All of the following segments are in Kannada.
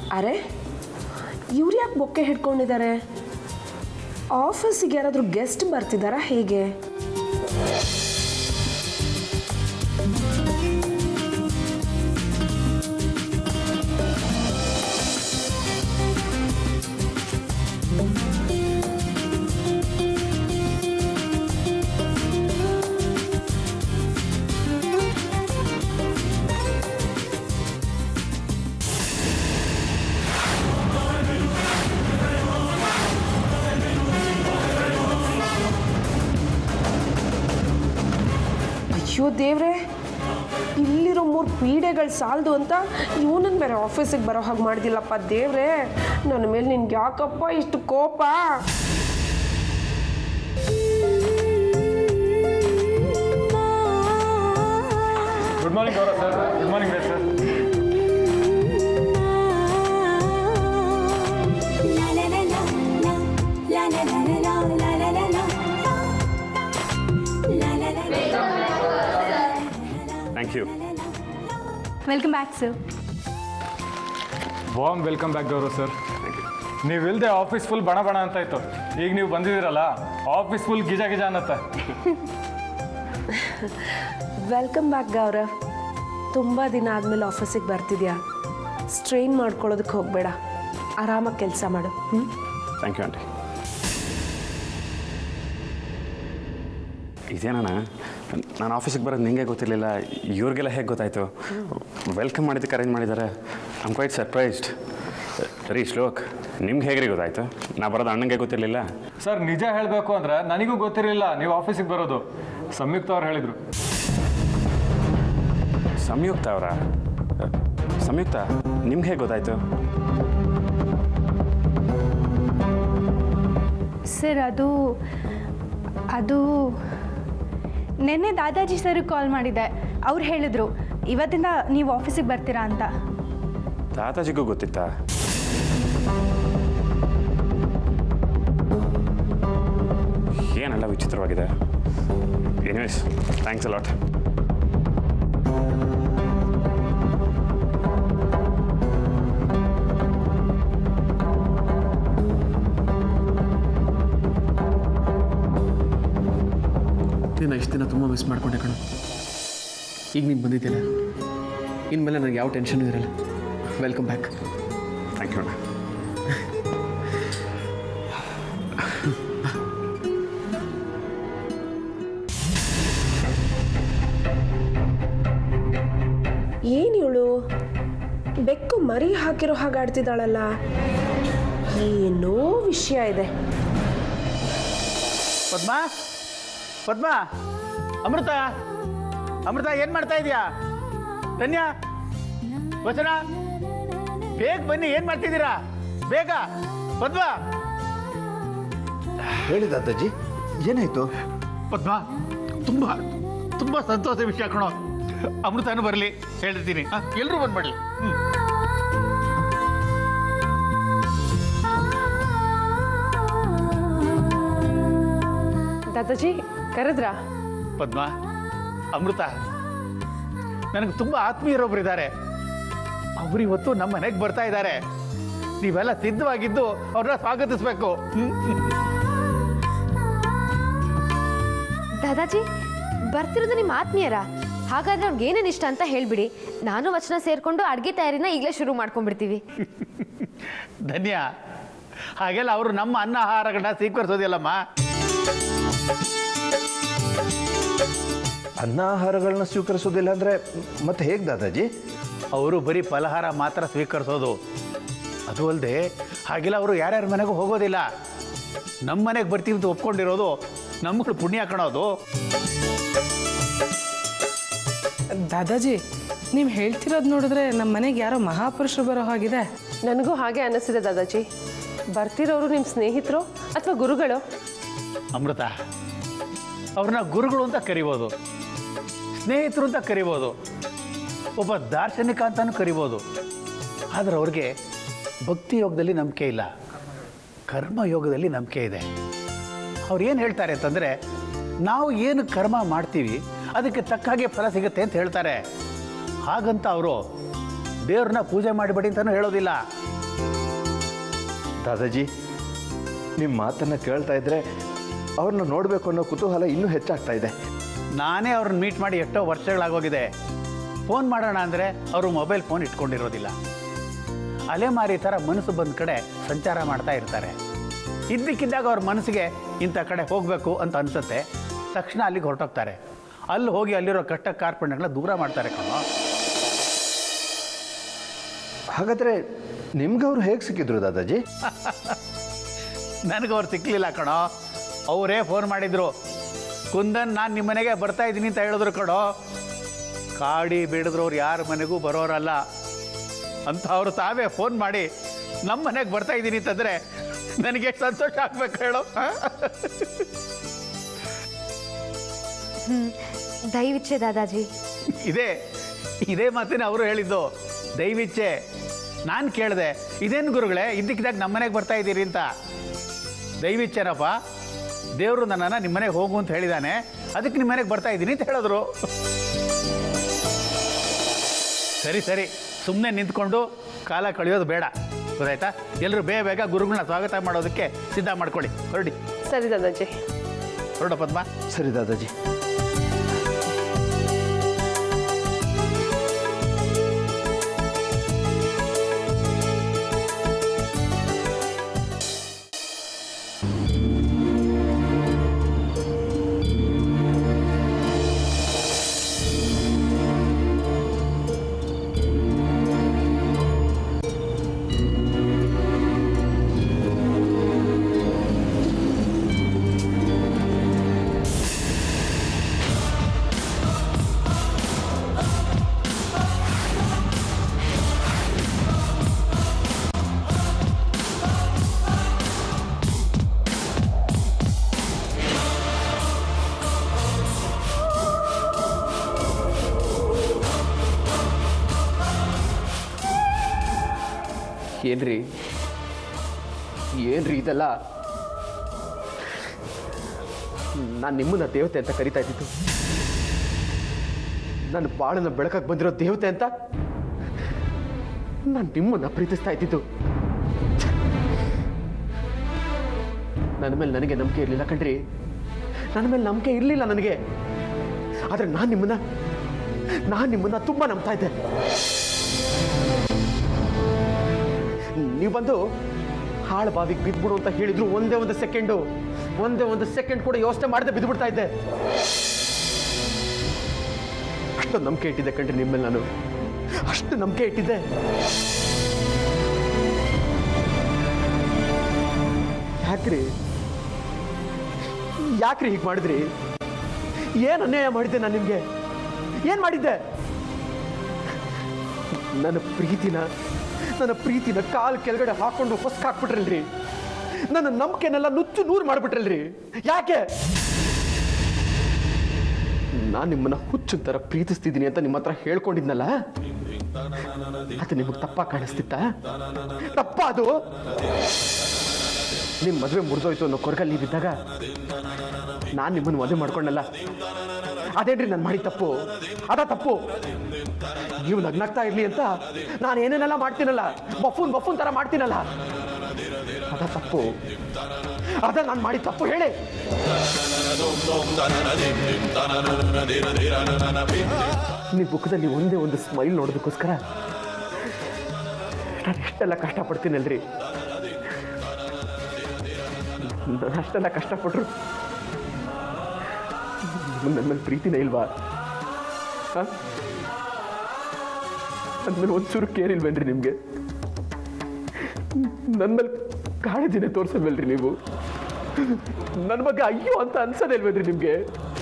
ಅರೆ ಇವ್ರು ಯಾಕೆ ಬೊಕ್ಕೆ ಹಿಡ್ಕೊಂಡಿದ್ದಾರೆ ಆಫೀಸಿಗೆ ಯಾರಾದರೂ ಗೆಸ್ಟ್ ಬರ್ತಿದ್ದಾರಾ ಹೇಗೆ ಅಯ್ಯೋ ದೇವ್ರೆ ಇಲ್ಲಿರೋ ಮೂರು ಪೀಡೆಗಳು ಸಾಲದು ಅಂತ ಇವನನ್ನು ಬೇರೆ ಆಫೀಸಿಗೆ ಬರೋ ಹಾಗೆ ಮಾಡ್ದಿಲ್ಲಪ್ಪ ದೇವ್ರೆ ನನ್ನ ಮೇಲೆ ನಿನ್ಗೆ ಯಾಕಪ್ಪ ಇಷ್ಟು ಕೋಪ good morning Gaurav sir good morning Ved sir thank you welcome back sir ವಾಮ್ ವೆಲ್ಕಮ್ ಬ್ಯಾಕ್ ಗೌರವ್ ಸರ್ ನೀವು ಇಲ್ಲದೆ ಆಫೀಸ್ ಫುಲ್ ಬಣ ಬಣ ಅಂತ ಇತ್ತು ಈಗ ನೀವು ಬಂದಿದ್ದೀರಲ್ಲ ಆಫೀಸ್ ಫುಲ್ ಗಿಜ ಗಿಜ ಅನ್ನತ್ತೆ ವೆಲ್ಕಮ್ ಬ್ಯಾಕ್ ಗೌರವ್ ತುಂಬ ದಿನ ಆದಮೇಲೆ ಆಫೀಸಿಗೆ ಬರ್ತಿದ್ಯಾ ಸ್ಟ್ರೈನ್ ಮಾಡ್ಕೊಳ್ಳೋದಕ್ಕೆ ಹೋಗಬೇಡ ಆರಾಮಾಗಿ ಕೆಲಸ ಮಾಡು ಹ್ಞೂ ಥ್ಯಾಂಕ್ ಯು ಆಂಟಿ ಇದೇನಣ್ಣ ನಾನು ಆಫೀಸಿಗೆ ಬರೋದು ನಿಂಗೆ ಗೊತ್ತಿರಲಿಲ್ಲ ಇವ್ರಿಗೆಲ್ಲ ಹೇಗೆ ಗೊತ್ತಾಯಿತು ವೆಲ್ಕಮ್ ಮಾಡಿದ್ದಕ್ಕೆ ಅರೇಂಜ್ ಮಾಡಿದ್ದಾರೆ ಐಮ್ ಕ್ವೈಟ್ ಸರ್ಪ್ರೈಸ್ಡ್ ರೀ ಶ್ಲೋಕ್ ನಿಮ್ಗೆ ಹೇಗ್ರಿ ಗೊತ್ತಾಯಿತು ನಾ ಬರೋದು ಅಣ್ಣಂಗೆ ಗೊತ್ತಿರಲಿಲ್ಲ ಸರ್ ನಿಜ ಹೇಳಬೇಕು ಅಂದ್ರೆ ನನಗೂ ಗೊತ್ತಿರಲಿಲ್ಲ ನೀವು ಆಫೀಸಿಗೆ ಬರೋದು ಸಂಯುಕ್ತ ಅವ್ರು ಹೇಳಿದರು ಸಂಯುಕ್ತ ಅವರ ಸಂಯುಕ್ತ ನಿಮ್ಗೆ ಹೇಗೆ ಗೊತ್ತಾಯಿತು ಸರ್ ಅದು ಅದು ನಿನ್ನೆ ದಾದಾಜಿ ಸರ್ ಕಾಲ್ ಮಾಡಿದ್ದೆ ಅವ್ರು ಹೇಳಿದ್ರು ಇವತ್ತಿಂದ ನೀವು ಆಫೀಸಿಗೆ ಬರ್ತೀರಾ ಅಂತ ತಾತಾಜಿಗೂ ಗೊತ್ತಿತ್ತಾ ಏನೆಲ್ಲ ವಿಚಿತ್ರವಾಗಿದೆ ಎನಿವೇಸ್ ಥ್ಯಾಂಕ್ಸ್ ಅಲಾಟ್ ನೀನು ಇಷ್ಟು ದಿನ ತುಂಬ ಮಿಸ್ ಮಾಡ್ಕೊಂಡೆ ಕಣ ಈಗ ನೀನು ಬಂದಿದ್ದೀರ ಇನ್ಮೇಲೆ ನನಗೆ ಯಾವ ಟೆನ್ಷನ್ ಇರಲ್ಲ ವೆಲ್ಕಮ್ ಬ್ಯಾಕ್ ಥ್ಯಾಂಕ್ ಯು ಅಣ್ಣ ಏನು ಇವಳು ಬೆಕ್ಕು ಮರಿ ಹಾಕಿರೋ ಹಾಗೆ ಆಡ್ತಿದ್ದಾಳಲ್ಲ ಏನೋ ವಿಷಯ ಇದೆ ಪದ್ಮ ಪದ್ಮ ಅಮೃತ ಅಮೃತ ಏನು ಮಾಡ್ತಾ ಇದೀಯಾ ಧನ್ಯ ವಚನ ಬೇಗ ಬನ್ನಿ ಏನು ಮಾಡ್ತಿದ್ದೀರಾ ಬೇಗ ಪದ್ಮ ಹೇಳಿ ದಾದಾಜಿ ಏನಾಯ್ತು ಪದ್ಮ ತುಂಬ ತುಂಬ ಸಂತೋಷ ವಿಷಯ ಕಣೋ ಅಮೃತನೂ ಬರಲಿ ಹೇಳ್ತೀನಿ ಎಲ್ಲರೂ ಬಂದ್ಬಿಡ್ಲಿ ಹ್ಞೂ ದಾದಾಜಿ ಕರೆದ್ರಾ ಪದ್ಮ ಅಮೃತ ನನಗೆ ತುಂಬ ಆತ್ಮೀಯರೊಬ್ರು ಇದ್ದಾರೆ ಅವರು ಇವತ್ತು ನಮ್ಮ ಮನೆಗೆ ಬರ್ತಾ ಇದ್ದಾರೆ ನೀವೆಲ್ಲ ಸಿದ್ಧವಾಗಿದ್ದು ಅವ್ರನ್ನ ಸ್ವಾಗತಿಸ್ಬೇಕು ಹ್ಮ್? ದಾದಾಜಿ ಬರ್ತಿರೋದು ನಿಮ್ಮ ಆತ್ಮೀಯರ ಹಾಗಾದ್ರೆ ಅವ್ನಿಗೆ ಏನೇನು ಇಷ್ಟ ಅಂತ ಹೇಳ್ಬಿಡಿ ನಾನು ವಚನ ಸೇರ್ಕೊಂಡು ಅಡುಗೆ ತಯಾರಿನ ಈಗಲೇ ಶುರು ಮಾಡ್ಕೊಂಡ್ಬಿಡ್ತೀವಿ ಧನ್ಯ ಹಾಗೆಲ್ಲ ಅವರು ನಮ್ಮ ಅನ್ನ ಆಹಾರಗಳನ್ನ ಸ್ವೀಕರಿಸೋದಿಲ್ಲಮ್ಮ ಅನ್ನಾಹಾರಗಳನ್ನ ಸ್ವೀಕರಿಸೋದಿಲ್ಲ ಅಂದರೆ ಮತ್ತೆ ಹೇಗೆ ದಾದಾಜಿ ಅವರು ಬರೀ ಫಲಹಾರ ಮಾತ್ರ ಸ್ವೀಕರಿಸೋದು ಅದು ಅಲ್ಲದೆ ಹಾಗೆಲ್ಲ ಅವರು ಯಾರ್ಯಾರ ಮನೆಗೂ ಹೋಗೋದಿಲ್ಲ ನಮ್ಮ ಮನೆಗೆ ಬರ್ತೀವಿ ಅಂತ ಒಪ್ಕೊಂಡಿರೋದು ನಮ್ಗಳು ಪುಣ್ಯ ಕಾಣೋದು ದಾದಾಜಿ ನೀವು ಹೇಳ್ತಿರೋದು ನೋಡಿದ್ರೆ ನಮ್ಮ ಮನೆಗೆ ಯಾರೋ ಮಹಾಪುರುಷರು ಬರೋ ಹಾಗಿದೆ ನನಗೂ ಹಾಗೆ ಅನ್ನಿಸಿದೆ ದಾದಾಜಿ ಬರ್ತಿರೋರು ನಿಮ್ಮ ಸ್ನೇಹಿತರು ಅಥವಾ ಗುರುಗಳು ಅಮೃತ ಅವ್ರನ್ನ ಗುರುಗಳು ಅಂತ ಕರಿಬೋದು ಸ್ನೇಹಿತರು ಅಂತ ಕರಿಬೋದು ಒಬ್ಬ ದಾರ್ಶನಿಕ ಅಂತಾನು ಕರಿಬೋದು ಆದರೆ ಅವ್ರಿಗೆ ಭಕ್ತಿ ಯೋಗದಲ್ಲಿ ನಂಬಿಕೆ ಇಲ್ಲ ಕರ್ಮ ಯೋಗದಲ್ಲಿ ನಂಬಿಕೆ ಇದೆ ಅವ್ರು ಏನು ಹೇಳ್ತಾರೆ ಅಂತಂದರೆ ನಾವು ಏನು ಕರ್ಮ ಮಾಡ್ತೀವಿ ಅದಕ್ಕೆ ತಕ್ಕ ಹಾಗೆ ಫಲ ಸಿಗುತ್ತೆ ಅಂತ ಹೇಳ್ತಾರೆ ಹಾಗಂತ ಅವರು ದೇವ್ರನ್ನ ಪೂಜೆ ಮಾಡಿಬೇಡಿ ಅಂತಲೂ ಹೇಳೋದಿಲ್ಲ ದಾದಾಜಿ ನಿಮ್ಮ ಮಾತನ್ನು ಕೇಳ್ತಾ ಇದ್ರೆ ಅವ್ರನ್ನ ನೋಡಬೇಕು ಅನ್ನೋ ಕುತೂಹಲ ಇನ್ನೂ ಹೆಚ್ಚಾಗ್ತಾ ಇದೆ ನಾನೇ ಅವ್ರನ್ನ ಮೀಟ್ ಮಾಡಿ ಎಷ್ಟೋ ವರ್ಷಗಳಾಗೋಗಿದೆ ಫೋನ್ ಮಾಡೋಣ ಅಂದರೆ ಅವರು ಮೊಬೈಲ್ ಫೋನ್ ಇಟ್ಕೊಂಡಿರೋದಿಲ್ಲ ಅಲೆಮಾರಿ ಥರ ಮನಸ್ಸು ಬಂದ ಕಡೆ ಸಂಚಾರ ಮಾಡ್ತಾ ಇರ್ತಾರೆ ಇದ್ದಕ್ಕಿದ್ದಾಗ ಅವ್ರ ಮನಸ್ಸಿಗೆ ಇಂಥ ಕಡೆ ಹೋಗಬೇಕು ಅಂತ ಅನಿಸುತ್ತೆ ತಕ್ಷಣ ಅಲ್ಲಿಗೆ ಹೊರಟೋಗ್ತಾರೆ ಅಲ್ಲಿ ಹೋಗಿ ಅಲ್ಲಿರೋ ಕಷ್ಟ ಕಾರ್ಪಣ್ಯಗಳನ್ನ ದೂರ ಮಾಡ್ತಾರೆ ಕಣೋ ಹಾಗಾದರೆ ನಿಮ್ಗೆ ಅವ್ರು ಹೇಗೆ ಸಿಕ್ಕಿದ್ರು ದಾದಾಜಿ ನನಗೆ ಅವ್ರು ಸಿಕ್ಕಲಿಲ್ಲ ಕಣೋ ಅವರೇ ಫೋನ್ ಮಾಡಿದ್ರು ಕುಂದನ್ ನಾನು ನಿಮ್ಮ ಮನೆಗೆ ಬರ್ತಾ ಇದ್ದೀನಿ ಅಂತ ಹೇಳಿದ್ರು ಕಣೋ ಕಾಡಿ ಬೇಡಿದ್ರು ಅವ್ರು ಯಾರ ಮನೆಗೂ ಬರೋರಲ್ಲ ಅಂತ ಅವರು ತಾವೇ ಫೋನ್ ಮಾಡಿ ನಮ್ಮ ಮನೆಗೆ ಬರ್ತಾ ಇದ್ದೀನಿ ಅಂತಂದರೆ ನನಗೆ ಎಷ್ಟು ಸಂತೋಷ ಆಗ್ಬೇಕು ಹೇಳೋ ಆ? ದಯವಿಚ್ಛೆ ದಾದಾಜಿ ಇದೇ ಇದೇ ಮಾತನ್ನ ಅವರು ಹೇಳಿದ್ದು ದಯವಿಚ್ಛೆ ನಾನು ಕೇಳಿದೆ ಇದೇನು ಗುರುಗಳೇ ಇದ್ದಕ್ಕಿದ್ದಾಗ ನಮ್ಮ ಮನೆಗೆ ಬರ್ತಾ ಇದ್ದೀರಿ ಅಂತ ದಯವಿಚ್ಛೆನಪ್ಪ ದೇವರು ನನ್ನನ್ನು ನಿಮ್ಮ ಮನೆಗೆ ಹೋಗು ಅಂತ ಹೇಳಿದಾನೆ ಅದಕ್ಕೆ ನಿಮ್ಮ ಮನೆಗೆ ಬರ್ತಾ ಇದ್ದೀನಿ ಅಂತ ಹೇಳಿದ್ರು ಸರಿ ಸರಿ ಸುಮ್ಮನೆ ನಿಂತ್ಕೊಂಡು ಕಾಲ ಕಳೆಯೋದು ಬೇಡ ಗೊತ್ತಾಯ್ತಾ ಎಲ್ಲರೂ ಬೇಗ ಬೇಗ ಗುರುಗಳನ್ನ ಸ್ವಾಗತ ಮಾಡೋದಕ್ಕೆ ಸಿದ್ಧ ಮಾಡ್ಕೊಳ್ಳಿ ಹೊರಡಿ ಸರಿ ದಾದಾಜಿ ಹೊರಡ ಪದ್ಮ ಸರಿ ದಾದಾಜಿ ಏನ್ರಿ ಏನ್ರಿ ಇದೆಲ್ಲ ನಾನು ನಿಮ್ಮನ್ನ ದೇವತೆ ಅಂತ ಕರಿತಾ ಇದ್ದಿದ್ದು ನನ್ನ ಬಾಳನ್ನ ಬೆಳಕಕ್ಕೆ ಬಂದಿರೋ ದೇವತೆ ಅಂತ ನಾನು ನಿಮ್ಮನ್ನ ಪ್ರೀತಿಸ್ತಾ ಇದ್ದಿದ್ದು ನನ್ನ ಮೇಲೆ ನನಗೆ ನಂಬಿಕೆ ಇರಲಿಲ್ಲ ಕಣ್ರಿ ನನ್ನ ಮೇಲೆ ನಂಬಿಕೆ ಇರಲಿಲ್ಲ ನನಗೆ ಆದರೆ ನಾನು ನಿಮ್ಮನ್ನ ನಾನು ನಿಮ್ಮನ್ನ ತುಂಬ ನಂಬ್ತಾ ಇದ್ದೆ ನೀವು ಬಂದು ಹಾಳು ಬಾವಿಗೆ ಬಿದ್ಬಿಡು ಅಂತ ಹೇಳಿದ್ರು ಒಂದೇ ಒಂದು ಸೆಕೆಂಡು ಒಂದೇ ಒಂದು ಸೆಕೆಂಡ್ ಕೂಡ ಯೋಚನೆ ಮಾಡದೆ ಬಿದ್ದುಬಿಡ್ತಾ ಇದ್ದೆ ಅಷ್ಟೊಂದು ನಂಬಿಕೆ ಇಟ್ಟಿದ್ದೆ ಕಣ್ರಿ ನಿಮ್ಮ ಮೇಲೆ ನಾನು ಅಷ್ಟು ನಂಬಿಕೆ ಇಟ್ಟಿದ್ದೆ ಯಾಕ್ರಿ ಯಾಕ್ರಿ ಹೀಗೆ ಮಾಡಿದ್ರಿ ಏನು ಅನ್ಯಾಯ ಮಾಡಿದ್ದೆ ನಾನು ನಿಮಗೆ ಏನು ಮಾಡಿದ್ದೆ ನನ್ನ ಪ್ರೀತಿನ ನನ್ನ ಪ್ರೀತಿನ ಕಾಲ್ ಕೆಳಗಡೆ ಹಾಕೊಂಡು ಹೊಸ್ಕ್ ಹಾಕ್ಬಿಟ್ರಲ್ರಿ ನನ್ನ ನಂಬಿಕೆನೆಲ್ಲ ನುಚ್ಚು ನೂರು ಮಾಡ್ಬಿಟ್ರಲ್ರಿ ಯಾಕೆ ನಾನು ನಿಮ್ಮನ್ನ ಹುಚ್ಚಿನ ಥರ ಪ್ರೀತಿಸ್ತಿದ್ದೀನಿ ಅಂತ ನಿಮ್ಮ ಹತ್ರ ಹೇಳ್ಕೊಂಡಿದ್ನಲ್ಲ ಅದು ನಿಮಗೆ ತಪ್ಪ ಕಾಣಿಸ್ತಿತ್ತ ತಪ್ಪ ಅದು ನಿಮ್ಮ ಮದುವೆ ಮುರಿದೋಯ್ತು ಅನ್ನೋ ಕೊರಗಲ್ಲಿ ನೀವಿದ್ದಾಗ ನಾನು ನಿಮ್ಮನ್ನು ಮದುವೆ ಮಾಡ್ಕೊಂಡಲ್ಲ ಅದೇನ್ರಿ ನಾನು ಮಾಡಿ ತಪ್ಪು ಅದ ತಪ್ಪು ನೀವು ನಗ್ನಾಗ್ತಾ ಇರ್ಲಿ ಅಂತ ನಾನು ಏನೇನೆಲ್ಲ ಮಾಡ್ತೀನಲ್ಲ ಬಫೂನ್ ಬಫೂನ್ ತರ ಮಾಡ್ತೀನಲ್ಲ ಅದ ತಪ್ಪು ಅದ ನಾನು ಮಾಡಿ ತಪ್ಪು ಹೇಳಿ ನಿಮ್ಮ ಮುಖದಲ್ಲಿ ಒಂದೇ ಒಂದು ಸ್ಮೈಲ್ ನೋಡೋದಕ್ಕೋಸ್ಕರ ನಾನು ಎಷ್ಟೆಲ್ಲ ಕಷ್ಟಪಡ್ತೀನಲ್ರಿ ನಾನು ಅಷ್ಟೆಲ್ಲ ಕಷ್ಟಪಟ್ರು ನಿಮ್ಗೆ ನನ್ನ ಮೇಲೆ ಪ್ರೀತಿನೇ ಇಲ್ವಾ ಹಾಂ ಅಂದ್ಮೇಲೆ ಒಂಚೂರು ಕೇರ್ ಇಲ್ವೇನ್ರಿ ನಿಮಗೆ ನನ್ನ ಮೇಲೆ ಕಾಳಜಿನೇ ತೋರಿಸಲ್ವಲ್ರಿ ನೀವು ನನ್ನ ಬಗ್ಗೆ ಅಯ್ಯೋ ಅಂತ ಅನ್ಸೋದೇ ಇಲ್ವೇನ್ರಿ ನಿಮಗೆ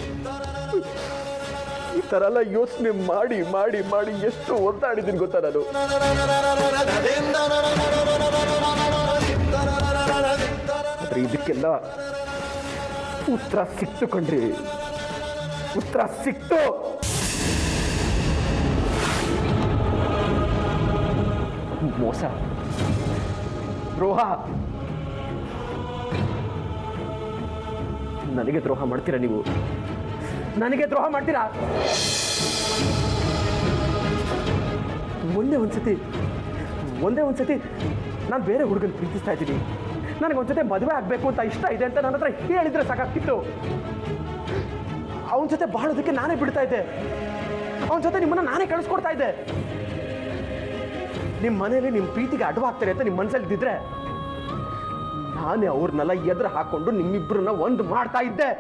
ಈ ಥರ ಎಲ್ಲ ಯೋಚನೆ ಮಾಡಿ ಮಾಡಿ ಮಾಡಿ ಎಷ್ಟು ಒದ್ದಾಡಿದ್ದೀನಿ ಗೊತ್ತಾ ನಾನು ಆದ್ರೆ ಇದಕ್ಕೆಲ್ಲ ಉತ್ತರ ಸಿಕ್ತು ಕಣ್ರಿ ಉತ್ತರ ಸಿಕ್ತು ಮೋಸ ದ್ರೋಹ ನನಗೆ ದ್ರೋಹ ಮಾಡ್ತೀರಾ ನೀವು ನನಗೆ ದ್ರೋಹ ಮಾಡ್ತೀರಾ ಒಂದೇ ಒಂದ್ಸತಿ ಒಂದೇ ಒಂದ್ಸತಿ ನಾನು ಬೇರೆ ಹುಡುಗನ ಪ್ರೀತಿಸ್ತಾ ಇದ್ದೀನಿ ನನಗೆ ಒಂದ್ ಜೊತೆ ಮದುವೆ ಆಗಬೇಕು ಅಂತ ಇಷ್ಟ ಇದೆ ಅಂತ ನನ್ನ ಹತ್ರ ಹೇಳಿದ್ರೆ ಸಾಕಾಗ್ತಿತ್ತು ಅವನ ಜೊತೆ ಬಾಳೋದಕ್ಕೆ ನಾನೇ ಬಿಡ್ತಾ ಇದ್ದೆ ಅವನ ಜೊತೆ ನಿಮ್ಮನ್ನ ನಾನೇ ಕಳಿಸ್ಕೊಡ್ತಾ ಇದ್ದೆ ನಿಮ್ಮ ಮನೇಲಿ ನಿಮ್ಮ ಪ್ರೀತಿಗೆ ಅಡ್ವಾಗ್ತಾರೆ ಅಂತ ನಿಮ್ಮ ಮನಸ್ಸಲ್ಲಿ ಇದ್ದಿದ್ರೆ ನಾನೇ ಅವ್ರನ್ನೆಲ್ಲ ಎದುರು ಹಾಕೊಂಡು ನಿಮ್ಮಿಬ್ಬರನ್ನ ಒಂದು ಮಾಡ್ತಾ ಇದ್ದೆ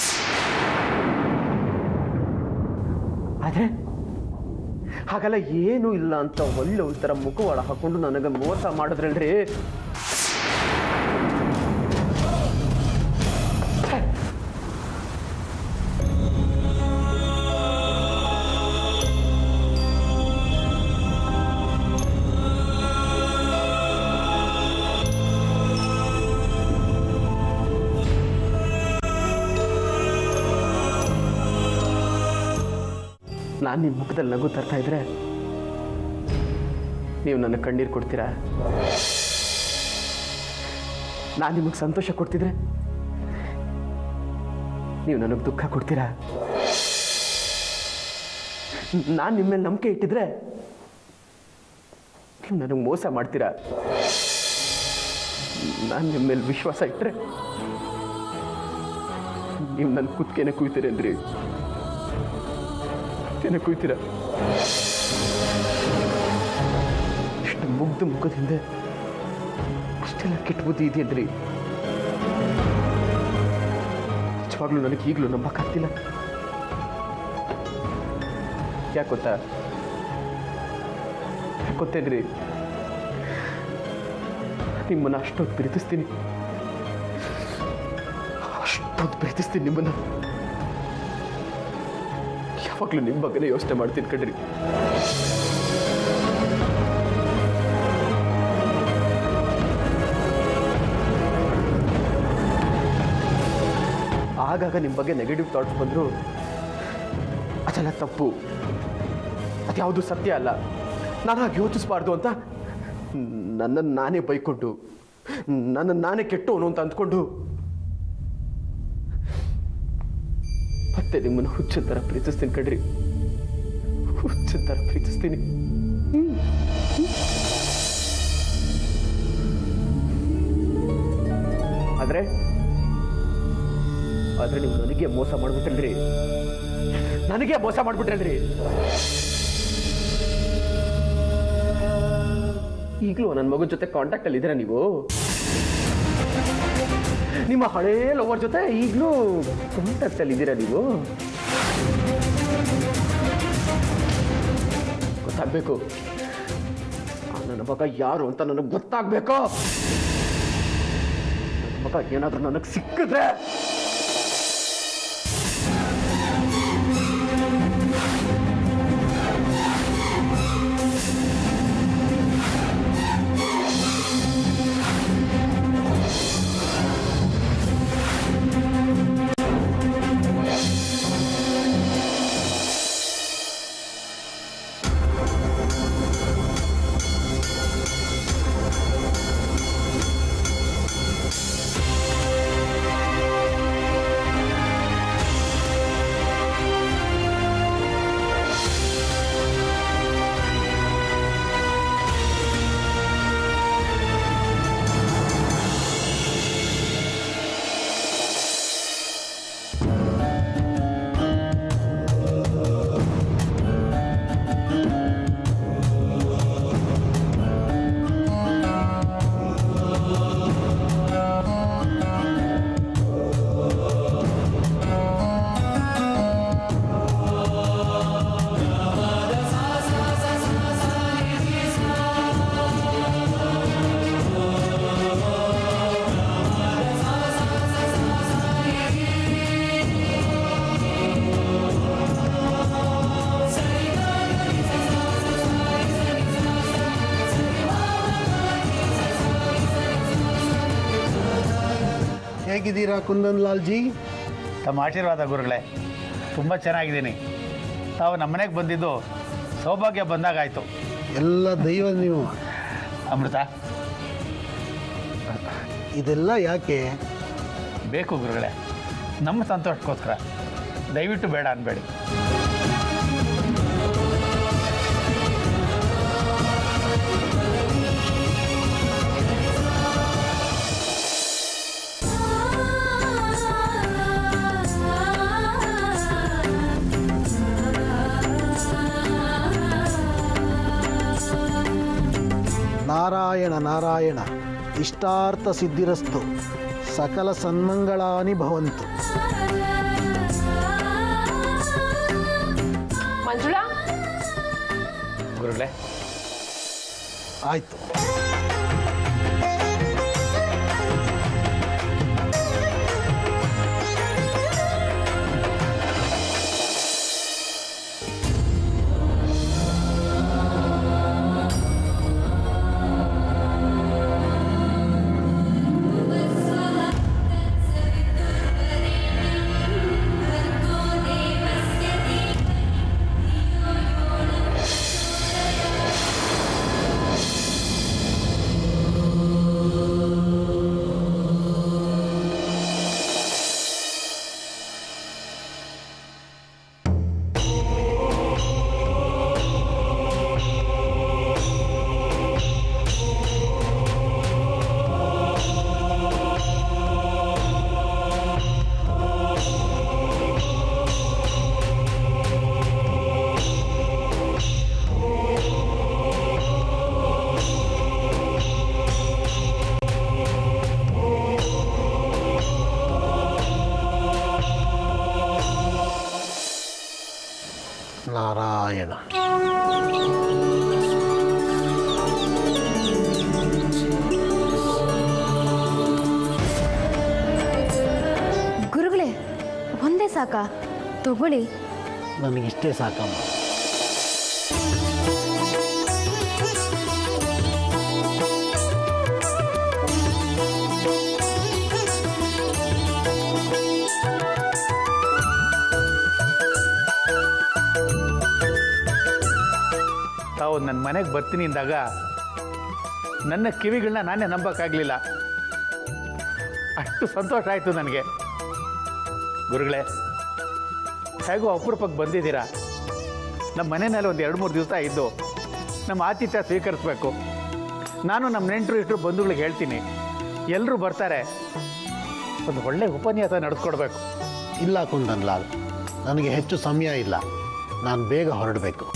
ಆದ್ರೆ ಹಾಗೆಲ್ಲ ಏನೂ ಇಲ್ಲ ಅಂತ ಒಳ್ಳೆ ಒಂಥರ ಮುಖವಾಡ ಹಾಕೊಂಡು ನನಗೆ ಮೋಸ ಮಾಡಿದ್ರಲ್ರಿ ನಾನು ನಿಮ್ಮ ಮುಖದಲ್ಲಿ ನಗು ತರ್ತಾ ಇದ್ರೆ ನೀವು ನನ್ನ ಕಣ್ಣೀರು ಕೊಡ್ತೀರಾ ನಾನು ನಿಮಗೆ ಸಂತೋಷ ಕೊಡ್ತಿದ್ರೆ ನೀವು ನನಗೆ ದುಃಖ ಕೊಡ್ತೀರಾ ನಾನು ನಿಮ್ಮ ಮೇಲೆ ನಂಬಿಕೆ ಇಟ್ಟಿದ್ರೆ ನೀವು ನನಗೆ ಮೋಸ ಮಾಡ್ತೀರಾ ನಾನು ನಿಮ್ಮ ಮೇಲೆ ವಿಶ್ವಾಸ ಇಟ್ಟರೆ ನೀವು ನನ್ನ ಕುತ್ತಿಗೆನೆ ಕುಯ್ತೀರೇನ್ರಿ ಕುತ್ತಿಗೆನೆ ಕುಯ್ತೀರಾ ಇಷ್ಟು ಮುಗ್ಧ ಮುಖದ ಹಿಂದೆ ಅಷ್ಟೆಲ್ಲ ಕೆಟ್ಟ ಬುದ್ಧಿ ಇದೆಯನ್ರಿ ನಿಜವಾಗ್ಲೂ ನನಗೆ ಈಗಲೂ ನಂಬಕ್ಕಾಗ್ತಿಲ್ಲ ಯಾಕೆ ಗೊತ್ತಾ ಯಾಕ್ ಗೊತ್ತೇನ್ರಿ ನಿಮ್ಮನ್ನ ಅಷ್ಟೊಂದು ಪ್ರೀತಿಸ್ತೀನಿ ಅಷ್ಟೊಂದು ಪ್ರೀತಿಸ್ತೀನಿ ನಿಮ್ಮನ್ನ ಯಾವಾಗಲೂ ನಿಮ್ಮ ಬಗ್ಗೆನೇ ಯೋಚನೆ ಮಾಡ್ತೀನಿ ಕಣ್ರಿ ಆಗಾಗ ನಿಮ್ಮ ಬಗ್ಗೆ ನೆಗೆಟಿವ್ ಥಾಟ್ಸ್ ಬಂದರು ಅದೆಲ್ಲ ತಪ್ಪು ಅದ್ಯಾವುದು ಸತ್ಯ ಅಲ್ಲ ನಾನು ಹಾಗೆ ಯೋಚಿಸಬಾರ್ದು ಅಂತ ನನ್ನನ್ನು ನಾನೇ ಬೈಕೊಂಡು ನನ್ನನ್ನು ನಾನೇ ಕೆಟ್ಟವನು ಅಂತ ಅಂದ್ಕೊಂಡು ಮತ್ತೆ ನಿಮ್ಮನ್ನು ಹುಚ್ಚಿನ ಥರ ಪ್ರೀತಿಸ್ತೀನಿ ಕಣ್ರಿ ಹುಚ್ಚಿನ ಥರ ಪ್ರೀತಿಸ್ತೀನಿ ಆದ್ರೆ ಆದ್ರೆ ನೀವು ನನಗೆ ಮೋಸ ಮಾಡ್ಬಿಟ್ರಲ್ರಿ ನನಗೆ ಮೋಸ ಮಾಡ್ಬಿಟ್ರಲ್ರಿ ಈಗಲೂ ನನ್ನ ಮಗನ ಜೊತೆ ಕಾಂಟ್ಯಾಕ್ಟ್ ಅಲ್ಲಿ ಇದ್ದೀರಾ ನೀವು ನಿಮ್ಮ ಹಳೇ ಲವರ್ ಜೊತೆ ಈಗಲೂ ಕಾಂಟ್ಯಾಕ್ಟ್ ಅಲ್ಲಿ ಇದ್ದೀರಾ ನೀವು ಗೊತ್ತಾಗ್ಬೇಕು ಆ ನನ್ನ ಮಗ ಯಾರು ಅಂತ ನನಗೆ ಗೊತ್ತಾಗ್ಬೇಕು ನನ್ನ ಮಗ ಏನಾದ್ರೂ ನನಗೆ ಸಿಕ್ಕಿದ್ರೆ ಹೇಗಿದ್ದೀರಾ ಕುಂದನ್ ಲಾಲ್ಜಿ ತಮ್ಮ ಆಶೀರ್ವಾದ ಗುರುಗಳೇ ತುಂಬ ಚೆನ್ನಾಗಿದ್ದೀನಿ ತಾವು ನಮ್ಮನೆಗೆ ಬಂದಿದ್ದು ಸೌಭಾಗ್ಯ ಬಂದಾಗಾಯಿತು ಎಲ್ಲ ದೈವ ನೀವು ಅಮೃತ ಇದೆಲ್ಲ ಯಾಕೆ ಬೇಕು ಗುರುಗಳೇ ನಮ್ಮ ಸಂತೋಷಕ್ಕೋಸ್ಕರ ದಯವಿಟ್ಟು ಬೇಡ ಅನ್ಬೇಡಿ ನಾರಾಯಣ ನಾರಾಯಣ ಇಷ್ಟಾರ್ಥ ಸಿದ್ಧಿರಸ್ತು ಸಕಲ ಸನ್ಮಂಗಳಾನಿ ಭವಂತು ಮಂಜುಳಾ ಗುರುಗಳೇ ಆಯಿತು ನಾರಾಯಣ ಗುರುಗಳೇ ಒಂದೇ ಸಾಕಾ ತಗೊಳ್ಳಿ ನನಗಿಷ್ಟೇ ಸಾಕಮ್ಮ ತಾವು ನನ್ನ ಮನೆಗೆ ಬರ್ತೀನಿ ಅಂದಾಗ ನನ್ನ ಕಿವಿಗಳನ್ನ ನಾನೇ ನಂಬಕ್ಕಾಗಲಿಲ್ಲ ಅಷ್ಟು ಸಂತೋಷ ಆಯಿತು ನನಗೆ ಗುರುಗಳೇ ಹೇಗೋ ಅಪರೂಪಕ್ಕೆ ಬಂದಿದ್ದೀರಾ ನಮ್ಮ ಮನೆಯಲ್ಲಿ ಒಂದು ಎರಡು ಮೂರು ದಿವಸ ಇದ್ದು ನಮ್ಮ ಆತಿಥ್ಯ ಸ್ವೀಕರಿಸ್ಬೇಕು ನಾನು ನಮ್ಮ ನೆಂಟರು ಇಟ್ಟರು ಬಂಧುಗಳಿಗೆ ಹೇಳ್ತೀನಿ ಎಲ್ಲರೂ ಬರ್ತಾರೆ ಒಂದು ಒಳ್ಳೆ ಉಪನ್ಯಾಸ ನಡೆಸ್ಕೊಡ್ಬೇಕು ಇಲ್ಲ ಕುಂದನ್ ಲಾಲ್ ನನಗೆ ಹೆಚ್ಚು ಸಮಯ ಇಲ್ಲ ನಾನು ಬೇಗ ಹೊರಡಬೇಕು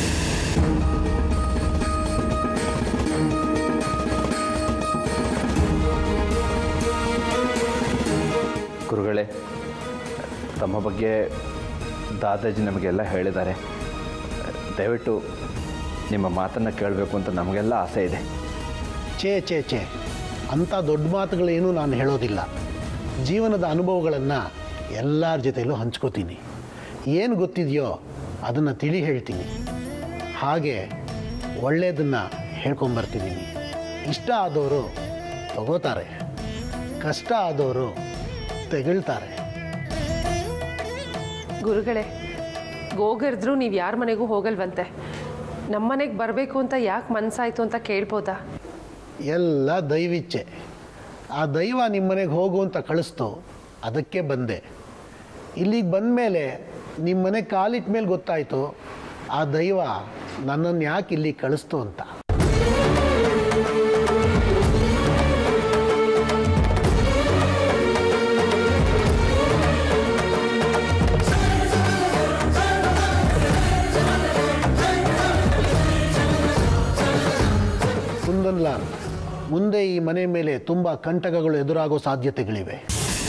ಗುರುಗಳೇ ತಮ್ಮ ಬಗ್ಗೆ ದಾದಾಜಿ ನಮಗೆಲ್ಲ ಹೇಳಿದ್ದಾರೆ ದಯವಿಟ್ಟು ನಿಮ್ಮ ಮಾತನ್ನು ಕೇಳಬೇಕು ಅಂತ ನಮಗೆಲ್ಲ ಆಸೆ ಇದೆ ಛೇ ಛೇ ಛೇ ಅಂಥ ದೊಡ್ಡ ಮಾತುಗಳೇನೂ ನಾನು ಹೇಳೋದಿಲ್ಲ ಜೀವನದ ಅನುಭವಗಳನ್ನು ಎಲ್ಲರ ಜೊತೆಯಲ್ಲೂ ಹಂಚ್ಕೋತೀನಿ ಏನು ಗೊತ್ತಿದೆಯೋ ಅದನ್ನು ತಿಳಿ ಹೇಳ್ತೀನಿ ಹಾಗೆ ಒಳ್ಳೆಯದನ್ನು ಹೇಳ್ಕೊಂಬರ್ತಿದ್ದೀನಿ ಇಷ್ಟ ಆದವರು ತಗೋತಾರೆ ಕಷ್ಟ ಆದವರು ತೆಗಳ್ತಾರೆ ಗುರುಗಳೇ ಗೋಗರ್ದ್ರು ನೀವು ಯಾರ ಮನೆಗೂ ಹೋಗಲ್ವಂತೆ ನಮ್ಮ ಮನೆಗೆ ಬರಬೇಕು ಅಂತ ಯಾಕೆ ಮನ್ಸಾಯ್ತು ಅಂತ ಕೇಳ್ಬೋದಾ ಎಲ್ಲ ದೈವಿಚ್ಛೆ ಆ ದೈವ ನಿಮ್ಮ ಮನೆಗೆ ಹೋಗು ಅಂತ ಕಳಿಸ್ತು ಅದಕ್ಕೆ ಬಂದೆ ಇಲ್ಲಿಗೆ ಬಂದ ಮೇಲೆ ನಿಮ್ಮ ಮನೆ ಕಾಲಿಟ್ಟ ಮೇಲೆ ಗೊತ್ತಾಯಿತು ಆ ದೈವ ನನ್ನನ್ನು ಯಾಕೆ ಇಲ್ಲಿಗೆ ಕಳಿಸ್ತು ಅಂತ ಕುಂದನ್ ಲಾಲ್ ಮುಂದೆ ಈ ಮನೆ ಮೇಲೆ ತುಂಬ ಕಂಟಕಗಳು ಎದುರಾಗೋ ಸಾಧ್ಯತೆಗಳಿವೆ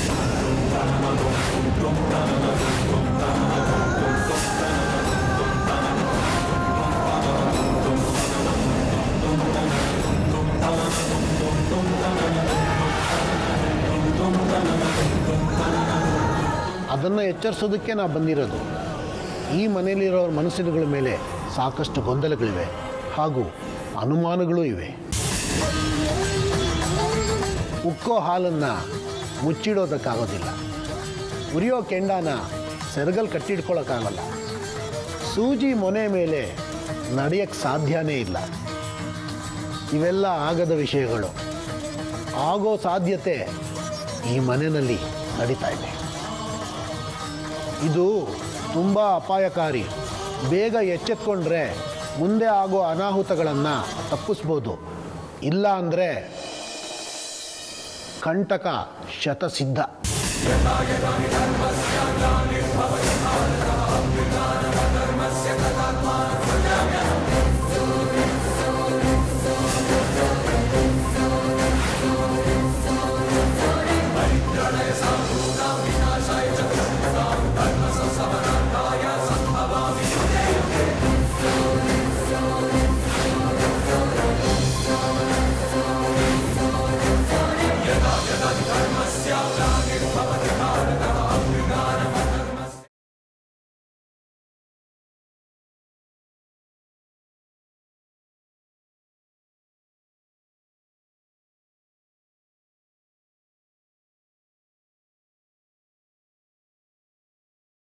ಅದನ್ನು ಎಚ್ಚರಿಸೋದಕ್ಕೆ ನಾ ಬಂದಿರೋದು ಈ ಮನೆಯಲ್ಲಿರೋರ ಮನಸ್ಸಿನಗಳ ಮೇಲೆ ಸಾಕಷ್ಟು ಗೊಂದಲಗಳಿವೆ ಹಾಗೂ ಅನುಮಾನಗಳೂ ಇವೆ ಉಕ್ಕೋ ಹಾಲನ್ನು ಮುಚ್ಚಿಡೋದಕ್ಕಾಗೋದಿಲ್ಲ ಉರಿಯೋ ಕೆಂಡಾನ ಸೆರಗಲ್ ಕಟ್ಟಿಡ್ಕೊಳ್ಳೋಕ್ಕಾಗಲ್ಲ ಸೂಜಿ ಮೊನೆ ಮೇಲೆ ನಡೆಯಕ್ಕೆ ಸಾಧ್ಯನೇ ಇಲ್ಲ ಇವೆಲ್ಲ ಆಗದ ವಿಷಯಗಳು ಆಗೋ ಸಾಧ್ಯತೆ ಈ ಮನೆಯಲ್ಲಿ ನಡೀತಾ ಇದೆ ಇದು ತುಂಬ ಅಪಾಯಕಾರಿ ಬೇಗ ಎಚ್ಚೆತ್ಕೊಂಡ್ರೆ ಮುಂದೆ ಆಗೋ ಅನಾಹುತಗಳನ್ನು ತಪ್ಪಿಸ್ಬೋದು ಇಲ್ಲ ಅಂದರೆ ಕಂಟಕ ಶತಸಿದ್ಧ